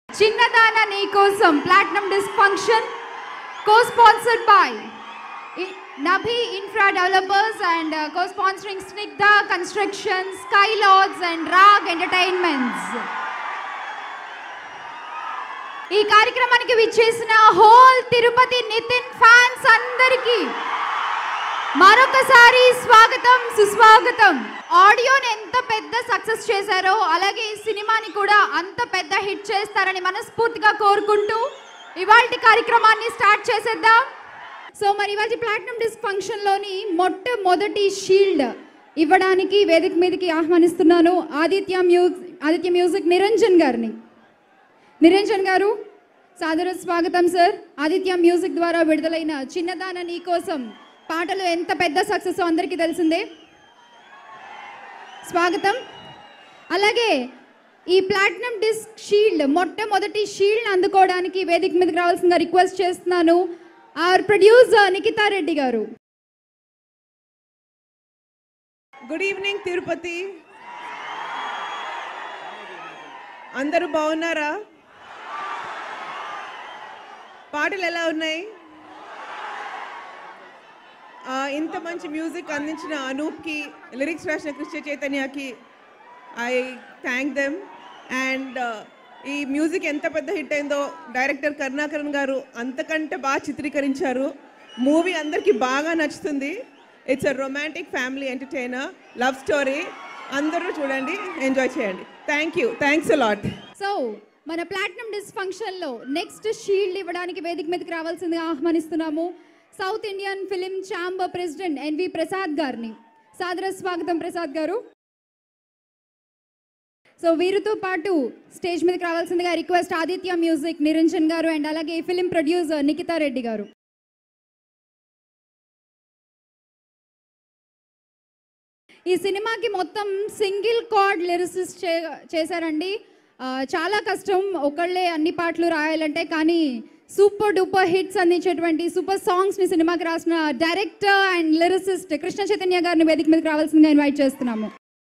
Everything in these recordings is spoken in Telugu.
చిన్నదాన నీ కోసం platinum disc function co sponsored by Nabhi infra developers and co sponsoring Snigdha construction sky lads and Raag entertainments ఈ కార్యక్రమానికి విచ్చేసిన హోల్ తిరుపతి నితిన్ ఫ్యాన్స్ అందరికీ మరొకసారి స్వాగతం సుస్వాగతం ఆడియోని ఎంత పెద్ద సక్సెస్ చేశారో అలాగే ఈ సినిమాని కూడా అంత పెద్ద హిట్ చేస్తారని మనస్ఫూర్తిగా కోరుకుంటూ ఇవాళ కార్యక్రమాన్ని స్టార్ట్ చేసేద్దాం సో మరి ఇవాళ ప్లాటినం డిస్క్ ఫంక్షన్లోని మొట్టమొదటి షీల్డ్ ఇవ్వడానికి వేదిక మీదకి ఆహ్వానిస్తున్నాను ఆదిత్య మ్యూజిక్ ఆదిత్య మ్యూజిక్ నిరంజన్ గారిని నిరంజన్ గారు సాదర స్వాగతం సార్ ఆదిత్య మ్యూజిక్ ద్వారా విడుదలైన చిన్నదాన నీ కోసం పాటలు ఎంత పెద్ద సక్సెస్ అందరికీ తెలిసిందే స్వాగతం అలాగే ఈ ప్లాటినం డిస్క్ షీల్డ్ మొట్టమొదటి షీల్డ్ అందుకోవడానికి వేదిక మీదకి రావాల్సిందిగా రిక్వెస్ట్ చేస్తున్నాను ఆర్ ప్రొడ్యూసర్ నిఖితా రెడ్డి గారు గుడ్ ఈవినింగ్ తిరుపతి అందరూ బాగున్నారా పాటలు ఎలా ఉన్నాయి ఆ, ఇంత మంచి మ్యూజిక్ అందించిన అనూప్కి లిరిక్స్ రాసిన కృష్ణ చైతన్యకి ఐ థ్యాంక్ దెమ్ అండ్ ఈ మ్యూజిక్ ఎంత పెద్ద హిట్ అయిందో డైరెక్టర్ కరుణాకరణ్ గారు అంతకంటే బాగా చిత్రీకరించారు మూవీ అందరికీ బాగా నచ్చుతుంది it's a romantic family entertainer love story అందరూ చూడండి ఎంజాయ్ చేయండి thank you thanks lot so మన ప్లాటినం డిస్ ఫంక్షన్లో నెక్స్ట్ షీల్డ్ ఇవ్వడానికి వేదిక మీదకి రావాల్సిందిగా ఆహ్వానిస్తున్నాము South Indian film chamber president NV Prasad గారిని సాదర స్వాగతం ప్రసాద్ గారు సో వీరితో పాటు స్టేజ్ మీదకి రావాల్సిందిగా రిక్వెస్ట్ ఆదిత్య మ్యూజిక్ నిరంజన్ గారు అండ్ అలాగే ఫిలిం ప్రొడ్యూసర్ నిఖితా రెడ్డి గారు ఈ సినిమాకి మొత్తం సింగిల్ కార్డ్ లిరిసిస్ చే చేశారండి ఆ, చాలా కష్టం ఒకళ్ళే అన్ని పాటలు రాయాలంటే కానీ సూపర్ డూపర్ హిట్స్ అందించేటువంటి సూపర్ సాంగ్స్ని సినిమాకి రాసిన director and lyricist Krishna Chaitanya గారిని వేదిక మీదకి రావాల్సిందిగా ఇన్వైట్ చేస్తున్నాము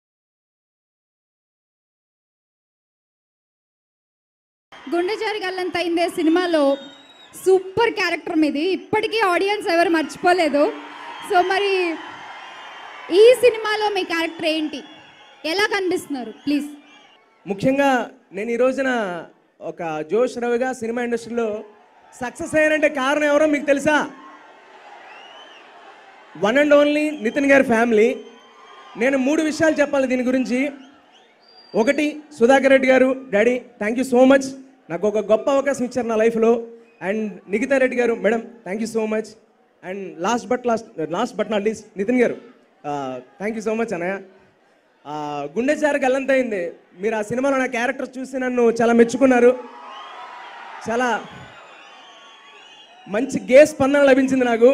గుండెజారి గల్లంతైందే సినిమాలో సూపర్ క్యారెక్టర్ మీది ఇప్పటికీ ఆడియన్స్ ఎవరు మర్చిపోలేదు సో మరి ఈ సినిమాలో మీ క్యారెక్టర్ ఏంటి ఎలా కనిపిస్తున్నారు ప్లీజ్ ముఖ్యంగా నేను ఈ రోజున ఒక జోష్ రవిగా సినిమా ఇండస్ట్రీలో సక్సెస్ అయ్యానంటే కారణం ఎవరో మీకు తెలుసా వన్ అండ్ ఓన్లీ నితిన్ గారి ఫ్యామిలీ నేను మూడు విషయాలు చెప్పాలి దీని గురించి ఒకటి Sudhakar Reddy garu daddy thank you so much నాకు ఒక గొప్ప అవకాశం ఇచ్చారు నా లైఫ్లో and Nikhita Reddy garu madam thank you so much and last but last last but not least Nithin garu thank you so much అన్నయ్య ఆ, గుండె జారి గల్లంతైంది మీరు ఆ సినిమాలో నా క్యారెక్టర్ చూసి నన్ను చాలా మెచ్చుకున్నారు చాలా మంచి గే స్పందన లభించింది నాకు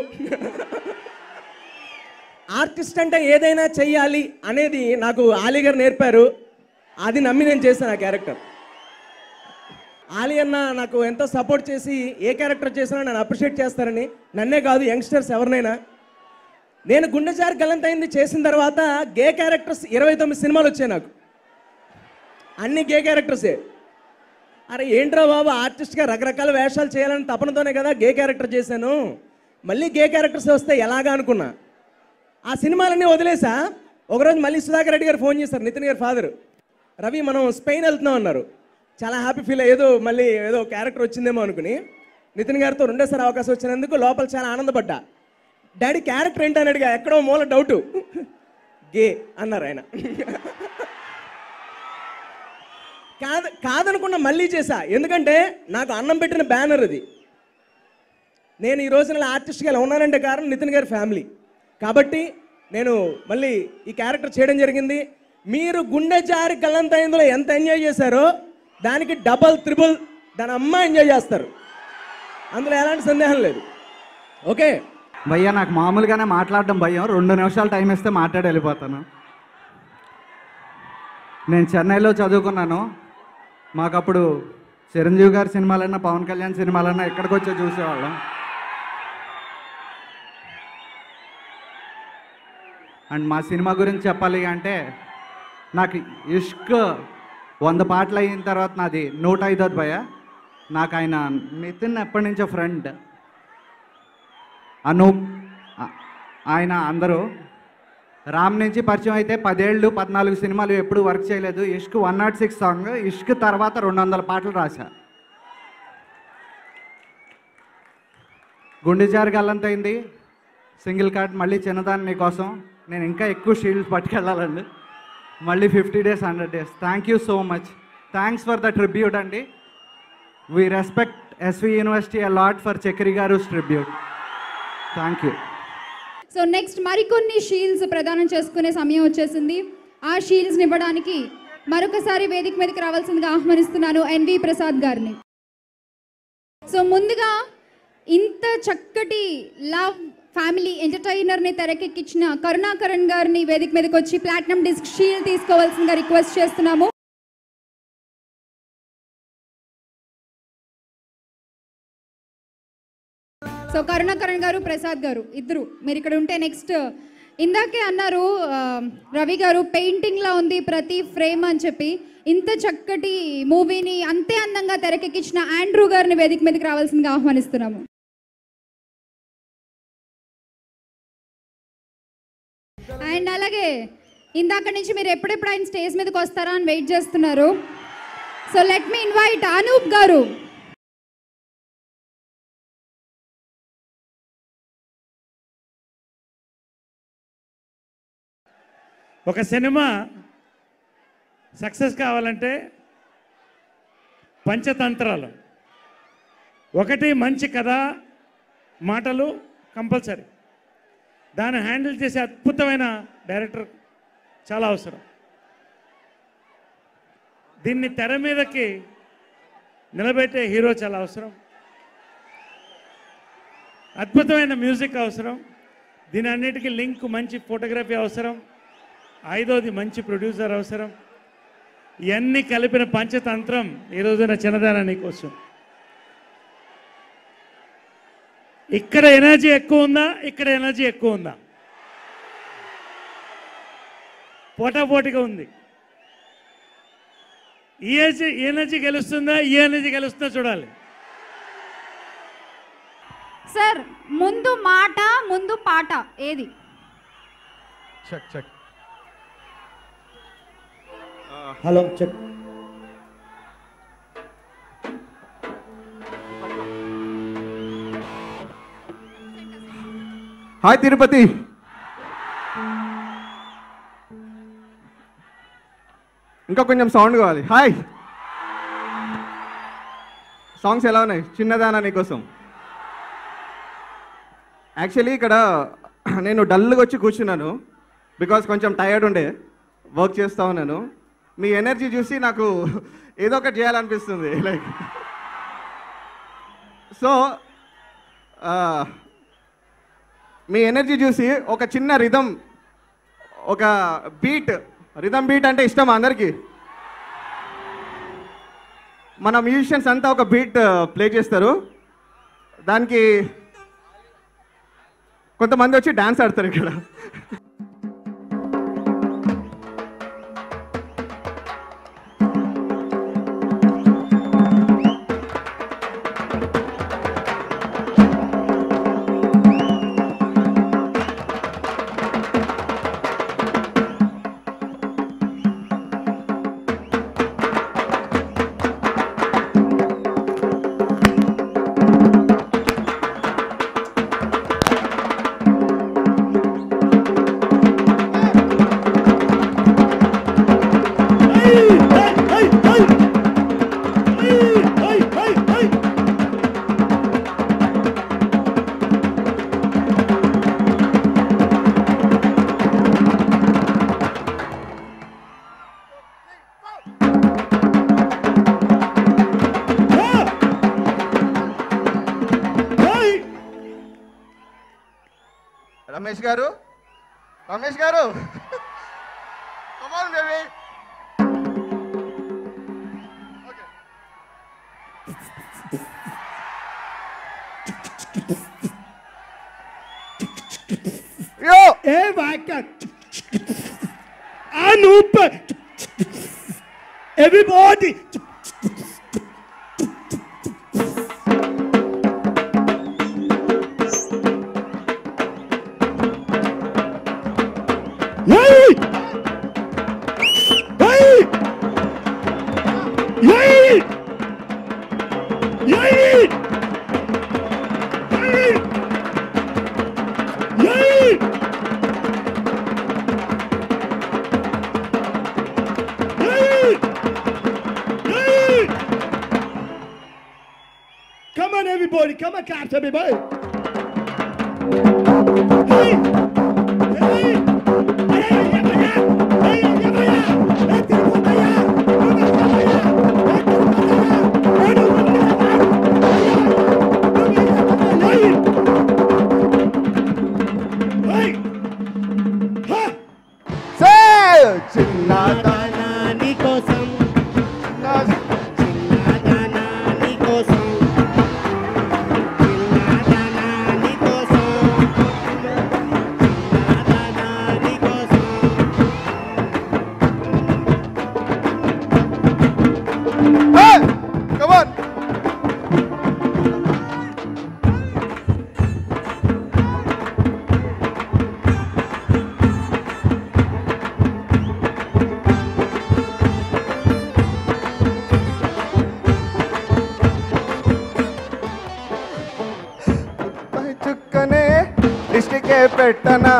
ఆర్టిస్ట్ అంటే ఏదైనా చెయ్యాలి అనేది నాకు ఆలీ గారు నేర్పారు అది నమ్మి నేను చేశాను ఆ క్యారెక్టర్ ఆలీ అన్న నాకు ఎంతో సపోర్ట్ చేసి ఏ క్యారెక్టర్ చేసినా నన్ను అప్రిషియేట్ చేస్తారని నన్నే కాదు యంగ్స్టర్స్ ఎవరినైనా నేను గుండెజారి గల్లంతైంది చేసిన తర్వాత గే క్యారెక్టర్స్ ఇరవై తొమ్మిది సినిమాలు వచ్చాయి నాకు అన్ని గే క్యారెక్టర్సే అరే ఏంట్రా బాబు ఆర్టిస్ట్గా రకరకాల వేషాలు చేయాలని తపనతోనే కదా గే క్యారెక్టర్ చేశాను మళ్ళీ గే క్యారెక్టర్స్ వస్తే ఎలాగా అనుకున్నా ఆ సినిమాలన్నీ వదిలేసా ఒకరోజు మళ్ళీ సుధాకర్ రెడ్డి గారు ఫోన్ చేశారు నితిన్ గారి ఫాదర్ రవి మనం స్పెయిన్ వెళ్తున్నాం అన్నారు చాలా హ్యాపీ ఫీల్ ఏదో మళ్ళీ ఏదో క్యారెక్టర్ వచ్చిందేమో అనుకుని నితిన్ గారితో రెండోసారి అవకాశం వచ్చినందుకు లోపల చాలా ఆనందపడ్డా డాడీ క్యారెక్టర్ ఏంటని అడిగా ఎక్కడో మూల డౌటు గే అన్నారు ఆయన కాదు కాదనుకున్న మళ్ళీ చేశా ఎందుకంటే నాకు అన్నం పెట్టిన బ్యానర్ అది నేను ఈ రోజున ఆర్టిస్ట్గా ఇలా ఉన్నానంటే కారణం నితిన్ గారి ఫ్యామిలీ కాబట్టి నేను మళ్ళీ ఈ క్యారెక్టర్ చేయడం జరిగింది మీరు గుండె జారి గల్లంతైందులో ఎంత ఎంజాయ్ చేశారో దానికి డబల్ త్రిబుల్ దాని అమ్మ ఎంజాయ్ చేస్తారు అందులో ఎలాంటి సందేహం లేదు ఓకే భయ్యా నాకు మామూలుగానే మాట్లాడడం భయం రెండు నిమిషాలు టైం ఇస్తే మాట్లాడి వెళ్ళిపోతాను నేను చెన్నైలో చదువుకున్నాను మాకు అప్పుడు చిరంజీవి గారి సినిమాలన్నా పవన్ కళ్యాణ్ సినిమాలన్నా ఎక్కడికి వచ్చి చూసేవాళ్ళం అండ్ మా సినిమా గురించి చెప్పాలి అంటే నాకు ఇష్క్ వంద పాటలు అయిన తర్వాత నాది నూట ఐదోది భయ నాకు ఆయన నితిన్ ఎప్పటి నుంచో ఫ్రెండ్ అనూప్ ఆ- ఆయన అందరూ రామ్ నుంచి పరిచయం అయితే పదేళ్ళు పద్నాలుగు సినిమాలు ఎప్పుడు వర్క్ చేయలేదు Ishq one not six song Ishq తర్వాత రెండు వందల పాటలు రాశా గుండె జారి గల్లంతైంది సింగిల్ కార్డ్ మళ్ళీ చిన్నదాన్ని నీకోసం నేను ఇంకా ఎక్కువ షీల్డ్స్ పట్టుకెళ్ళాలండి మళ్ళీ fifty days hundred days thank you so much thanks for the tribute అండి we respect SV university a lot for Chakri garu tribute thank you so next మరికొన్ని షీల్డ్స్ ప్రదానం చేసుకునే సమయం వచ్చేసింది ఆ షీల్డ్స్ ఇవ్వడానికి మరొకసారి వేదిక మీదకి రావాల్సిందిగా ఆహ్వానిస్తున్నాను ఎన్వి ప్రసాద్ గారిని సో ముందుగా ఇంత చక్కటి లవ్ ఫ్యామిలీ ఎంటర్టైనర్ని తెరకెక్కించిన కరుణాకరణ్ గారిని వేదిక మీదకి వచ్చి ప్లాటినం డిస్క్ షీల్డ్ తీసుకోవాల్సిందిగా రిక్వెస్ట్ చేస్తున్నాము సో కరుణాకరణ్ గారు ప్రసాద్ గారు ఇద్దరు మీరు ఇక్కడ ఉంటే నెక్స్ట్ ఇందాకే అన్నారు ఆ, రవి గారు పెయింటింగ్లా ఉంది ప్రతి ఫ్రేమ్ అని చెప్పి ఇంత చక్కటి మూవీని అంతే అందంగా తెరకెక్కించిన ఆండ్రూ గారిని వేదిక మీదకి రావాల్సిందిగా ఆహ్వానిస్తున్నాము అండ్ అలాగే ఇందాక నుంచి మీరు ఎప్పుడెప్పుడు ఆయన స్టేజ్ మీదకి వస్తారా అని వెయిట్ చేస్తున్నారు so let me invite Anoop garu ఒక సినిమా సక్సెస్ కావాలంటే పంచతంత్రాలు ఒకటి మంచి కథ మాటలు కంపల్సరీ దాన్ని హ్యాండిల్ చేసే అద్భుతమైన డైరెక్టర్ చాలా అవసరం దీన్ని తెర మీదకి నిలబెట్టే హీరో చాలా అవసరం అద్భుతమైన మ్యూజిక్ అవసరం దీని అన్నిటికీ లింక్ మంచి ఫోటోగ్రఫీ అవసరం ఐదోది మంచి ప్రొడ్యూసర్ అవసరం ఇవన్నీ కలిపిన పంచతంత్రం ఈ రోజున చిన్నదానానికి కోసం ఇక్కడ ఎనర్జీ ఎక్కువ ఉందా ఇక్కడ ఎనర్జీ ఎక్కువ ఉందా పోటాపోటీగా ఉంది ఈ ఎనర్జీ ఈ ఎనర్జీ గెలుస్తుందా ఈ ఎనర్జీ గెలుస్తుందా చూడాలి సార్ ముందు మాట ముందు పాట ఏది check check hello check hi Tirupati ఇంకా కొంచెం సౌండ్ కావాలి హాయ్ సాంగ్స్ ఎలా ఉన్నాయి చిన్నదానా నీకోసం యాక్చువల్లీ ఇక్కడ నేను డల్గా వచ్చి కూర్చున్నాను బికాస్ కొంచెం టయర్డ్ ఉండే వర్క్ చేస్తా ఉన్నాను మీ ఎనర్జీ చూసి నాకు ఏదో ఒకటి చేయాలనిపిస్తుంది లైక్ సో మీ ఎనర్జీ చూసి ఒక చిన్న రిధం ఒక బీట్ రిధం బీట్ అంటే ఇష్టం అందరికీ మన మ్యూజిషియన్స్ అంతా ఒక బీట్ ప్లే చేస్తారు దానికి కొంతమంది వచ్చి డాన్స్ ఆడతారు ఇక్కడ రమేష్ గారు రమేష్ గారు Come on, baby. Okay. Yo! A walk Anoop Everybody. Yay! Yay! Yay! Yay! Yay! Yay! Yay! Yay! Come on, everybody. Come on, clap, everybody. Hey! Hey! Hey! చిన్నదానా కోసం చిన్నదానా కోసం చిన్నదానా కోసం చిన్నదానా కోసం Come on. పై చుక్కనే దిష్టికే పెట్టనా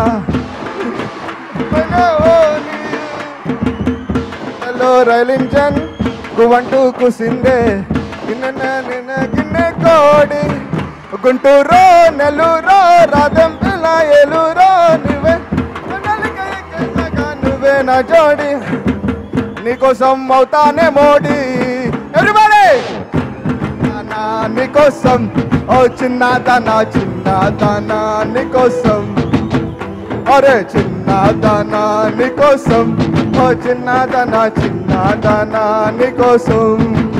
హలో రైల్ ఇంజన్ గువంటూ కుసిందే నిన్న నిన్న గిన్నె కోడి గుంటూరు నెల్లూరు రాధం పిల్ల ఏలూరు నువ్వే నలికైకెళ్ళగా నువ్వే నా జోడి నీకోసం అవుతానే మోడీ ఎవ్రీబడి నా నీకోసం ఓ చిన్నదానా చిన్నదానా నీకోసం అరే చిన్నదానా నీకోసం ఓ చిన్నదానా చిన్నదానా నీకోసం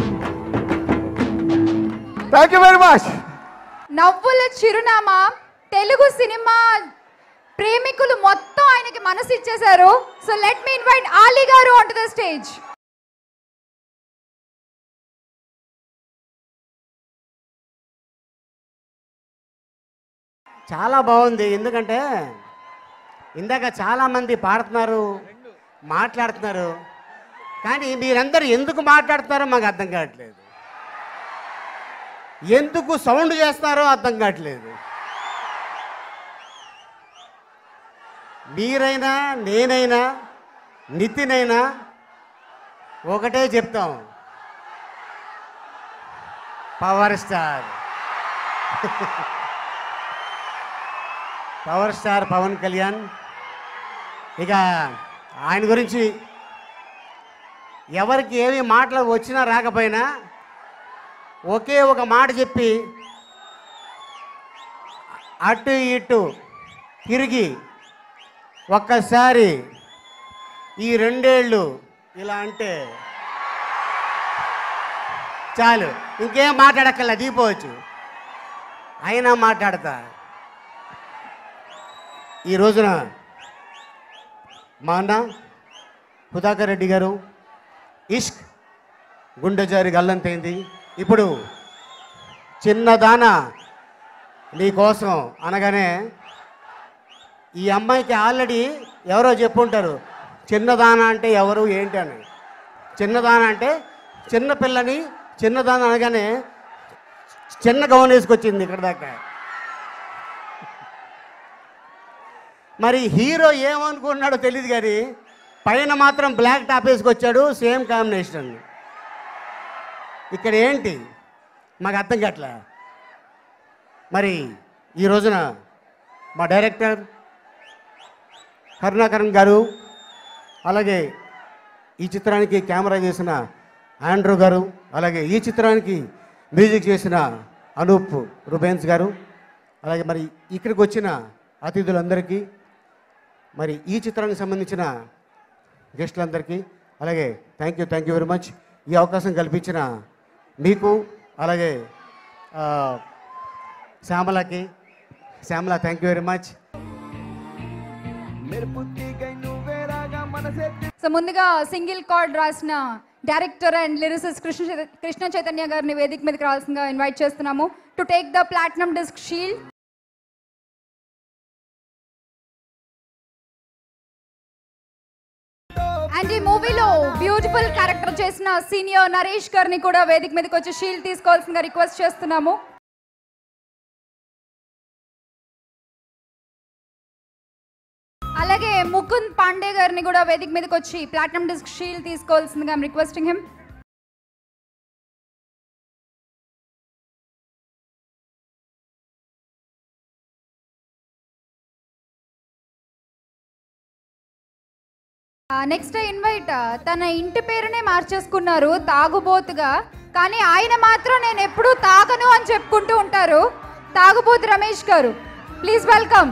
థ్యాంక్ యూ వెరీ మచ్ నవ్వుల చిరునామా తెలుగు సినిమా ప్రేమికులు మొత్తం ఆయనకి మనసు ఇచ్చేశారు so let me invite Ali garu on to the stage చాలా బాగుంది ఎందుకంటే ఇందాక చాలామంది పాడుతున్నారు మాట్లాడుతున్నారు కానీ మీరందరూ ఎందుకు మాట్లాడుతున్నారో మాకు అర్థం కావట్లేదు ఎందుకు సౌండ్ చేస్తున్నారో అర్థం కావట్లేదు మీరైనా నేనైనా నితినైనా ఒకటే చెప్తాం power star power star Pawan Kalyan ఇక ఆయన గురించి ఎవరికి ఏమి మాటలు వచ్చినా రాకపోయినా ఒకే ఒక మాట చెప్పి అటు ఇటు తిరిగి ఒక్కసారి ఈ రెండేళ్ళు ఇలా అంటే చాలు ఇంకేం మాట్లాడక్కర్లే దిగిపోవచ్చు అయినా మాట్లాడతా ఈ రోజున మా అన్న సుధాకర్ రెడ్డి గారు ఇష్క్ గుండె జారి గల్లంతైంది ఇప్పుడు చిన్నదాన నీకోసం అనగానే ఈ అమ్మాయికి ఆల్రెడీ ఎవరో చెప్పుంటారు చిన్నదాన అంటే ఎవరు ఏంటి అని చిన్నదాన అంటే చిన్న పిల్లని చిన్నదాన అనగానే చిన్న గౌన్ వేసుకొచ్చింది ఇక్కడ దాకా మరి హీరో ఏమనుకున్నాడో తెలియదు కానీ పైన మాత్రం బ్లాక్ టాప్ వేసుకొచ్చాడు సేమ్ కాంబినేషన్ ఇక్కడ ఏంటి మాకు అర్థం కావట్లే మరి ఈ రోజున మా డైరెక్టర్ కరుణాకరణ్ గారు అలాగే ఈ చిత్రానికి కెమెరా చేసిన ఆండ్రూ గారు అలాగే ఈ చిత్రానికి మ్యూజిక్ చేసిన అనూప్ రుబెన్స్ గారు అలాగే మరి ఇక్కడికి వచ్చిన అతిథులందరికీ మరి ఈ చిత్రానికి సంబంధించిన గెస్టులందరికీ అలాగే thank you thank you very much ఈ అవకాశం కల్పించిన మీకు అలాగే ఆ, శ్యామలకి Shyamala thank you very much so ముందుగా సింగిల్ కార్డ్ రాసిన డైరెక్టర్ అండ్ లిరిసిస్ట్ కృష్ణ చైత- కృష్ణ చైతన్య గారిని వేదిక మీదకి రావాల్సిందిగా ఇన్వైట్ చేస్తున్నాము to take the platinum disc shield and ఈ మూవీలో బ్యూటిఫుల్ క్యారెక్టర్ చేసిన సీనియర్ నరేష్ గారిని కూడా వేదిక మీదకి వచ్చి షీల్డ్ తీసుకోవాల్సిందిగా రిక్వెస్ట్ చేస్తున్నాము అలాగే ముకుంద్ పాండే గారిని కూడా వేదిక మీదకి వచ్చి ప్లాటినం డిస్క్ షీల్డ్ తీసుకోవాల్సిందిగా రిక్వెస్టింగ్ హిమ్ నెక్స్ట్ ఇన్వైట్ తన ఇంటి పేరునే మార్చేసుకున్నారు తాగుబోతుగా కానీ ఆయన మాత్రం నేను ఎప్పుడూ తాగను అని చెప్పుకుంటూ ఉంటారు తాగుబోతు రమేష్ గారు ప్లీజ్ వెల్కమ్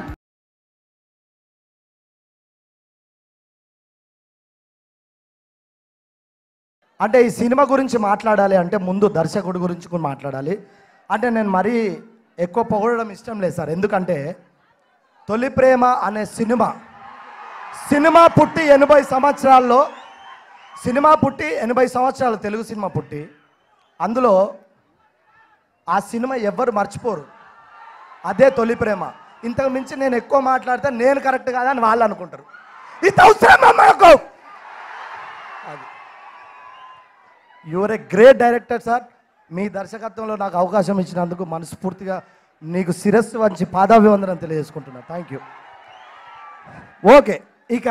అంటే ఈ సినిమా గురించి మాట్లాడాలి అంటే ముందు దర్శకుడి గురించి కూడా మాట్లాడాలి అంటే నేను మరీ ఎక్కువ పొగడడం ఇష్టం లేదు సార్ ఎందుకంటే తొలి ప్రేమ అనే సినిమా సినిమా పుట్టి ఎనభై సంవత్సరాల్లో సినిమా పుట్టి ఎనభై సంవత్సరాలు తెలుగు సినిమా పుట్టి అందులో ఆ సినిమా ఎవ్వరు మర్చిపోరు అదే తొలి ప్రేమ ఇంతకు మించి నేను ఎక్కువ మాట్లాడితే నేను కరెక్ట్ కాదని వాళ్ళు అనుకుంటారు ఇది అవసరమా మనకు అది your a great director sir మీ దర్శకత్వంలో నాకు అవకాశం ఇచ్చినందుకు మనస్ఫూర్తిగా నీకు శిరస్సు వంచి పాదాభివందనం తెలియజేసుకుంటున్నా థ్యాంక్ యూ ఓకే ఇక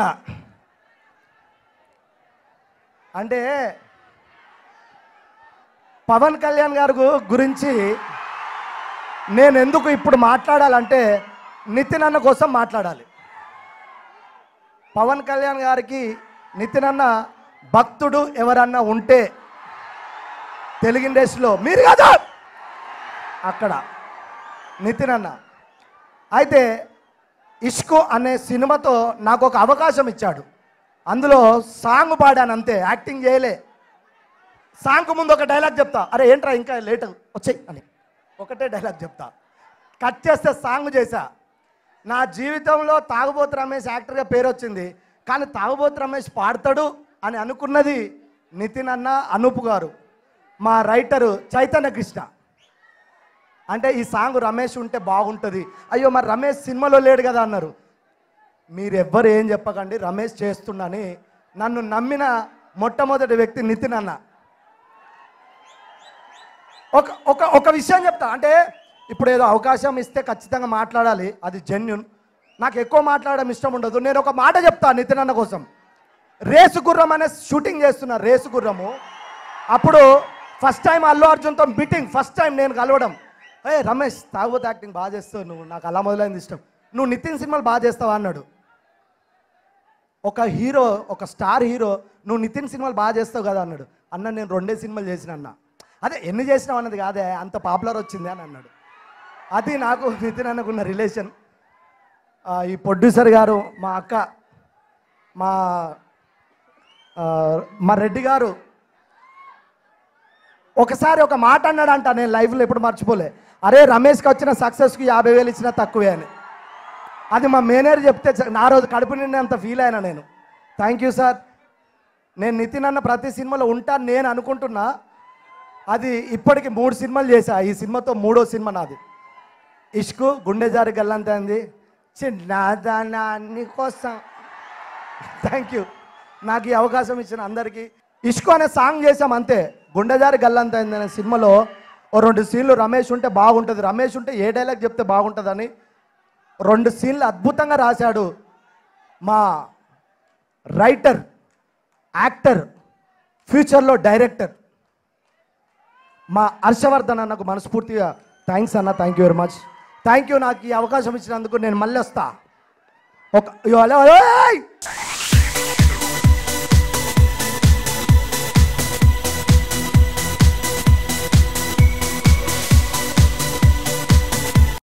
అంటే పవన్ కళ్యాణ్ గారి గు- గురించి నేను ఎందుకు ఇప్పుడు మాట్లాడాలంటే నితిన్ అన్న కోసం మాట్లాడాలి పవన్ కళ్యాణ్ గారికి నితిన్ అన్న భక్తుడు ఎవరన్నా ఉంటే తెలుగు ఇండస్ట్రీలో మీరు కదా అక్కడ నితిన్ అన్న అయితే ఇష్కు అనే సినిమాతో నాకు ఒక అవకాశం ఇచ్చాడు అందులో సాంగ్ పాడాను అంతే యాక్టింగ్ చేయలే సాంగ్ ముందు ఒక డైలాగ్ చెప్తా అరే ఏంట్రా ఇంకా లేట్ వచ్చాయి అని ఒకటే డైలాగ్ చెప్తా కట్ చేస్తే సాంగ్ చేశా నా జీవితంలో తాగుబోతు రమేష్ యాక్టర్గా పేరు వచ్చింది కానీ తాగుబోతు రమేష్ పాడతాడు అని అనుకున్నది నితిన్ అన్న అనూప్ గారు మా రైటరు చైతన్య కృష్ణ అంటే ఈ సాంగ్ రమేష్ ఉంటే బాగుంటుంది అయ్యో మరి రమేష్ సినిమాలో లేడు కదా అన్నారు మీరు ఎవ్వరు ఏం చెప్పకండి రమేష్ చేస్తున్నాని నన్ను నమ్మిన మొట్టమొదటి వ్యక్తి నితిన్ అన్న ఒక ఒక ఒక విషయం చెప్తా అంటే ఇప్పుడు ఏదో అవకాశం ఇస్తే ఖచ్చితంగా మాట్లాడాలి అది జెన్యున్ నాకు ఎక్కువ మాట్లాడడం ఇష్టం ఉండదు నేను ఒక మాట చెప్తా నితిన్ అన్న కోసం రేసు గుర్రం అనే షూటింగ్ చేస్తున్నా రేసు గుర్రము అప్పుడు ఫస్ట్ టైం అల్లు అర్జున్తో మీటింగ్ ఫస్ట్ టైం నేను కలవడం ఏ రమేష్ తాగుబోతు యాక్టింగ్ బాగా చేస్తావు నువ్వు నాకు అలా మొదలైంది ఇష్టం నువ్వు నితిన్ సినిమాలు బాగా చేస్తావా అన్నాడు ఒక హీరో ఒక స్టార్ హీరో నువ్వు నితిన్ సినిమాలు బాగా చేస్తావు కదా అన్నాడు అన్న నేను రెండే సినిమాలు చేసిన అన్న అదే ఎన్ని చేసినావు అన్నది కాదే అంత పాపులర్ వచ్చింది అని అన్నాడు అది నాకు నితిన్ అన్నకున్న రిలేషన్ ఈ ప్రొడ్యూసర్ గారు మా అక్క మా ఆ, మా రెడ్డి గారు ఒకసారి ఒక మాట అన్నాడంట నేను లైఫ్లో ఎప్పుడు మర్చిపోలే అరే రమేష్కి వచ్చిన సక్సెస్కి యాభై వేలు ఇచ్చినా తక్కువే అని అది మా మేనేజర్ చెప్తే చ- నా రోజు కడుపు నిండి అంత ఫీల్ అయినా నేను థ్యాంక్ యూ సార్ నేను నితిన్ అన్న ప్రతి సినిమాలో ఉంటాను నేను అనుకుంటున్నా అది ఇప్పటికి మూడు సినిమాలు చేశా ఈ సినిమాతో మూడో సినిమా నాది ఇష్కు గుండె జారి గల్లంతైంది చిన్నదాన్ని కోసం థ్యాంక్ యూ నాకు ఈ అవకాశం ఇచ్చిన అందరికీ ఇష్కు అనే సాంగ్ చేసాం అంతే గుండెజారి గల్లంతైంది అనే సినిమాలో ఓ రెండు సీన్లు రమేష్ ఉంటే బాగుంటుంది రమేష్ ఉంటే ఏ డైలాగ్ చెప్తే బాగుంటుందని రెండు సీన్లు అద్భుతంగా రాశాడు మా రైటర్ యాక్టర్ ఫ్యూచర్లో డైరెక్టర్ మా హర్షవర్ధన్ అన్నకు మనస్ఫూర్తిగా థ్యాంక్స్ అన్న thank you very much thank you నాకు ఈ అవకాశం ఇచ్చినందుకు నేను మళ్ళీ వస్తా ఒక ఇగో హలో, హలో, ఏయ్!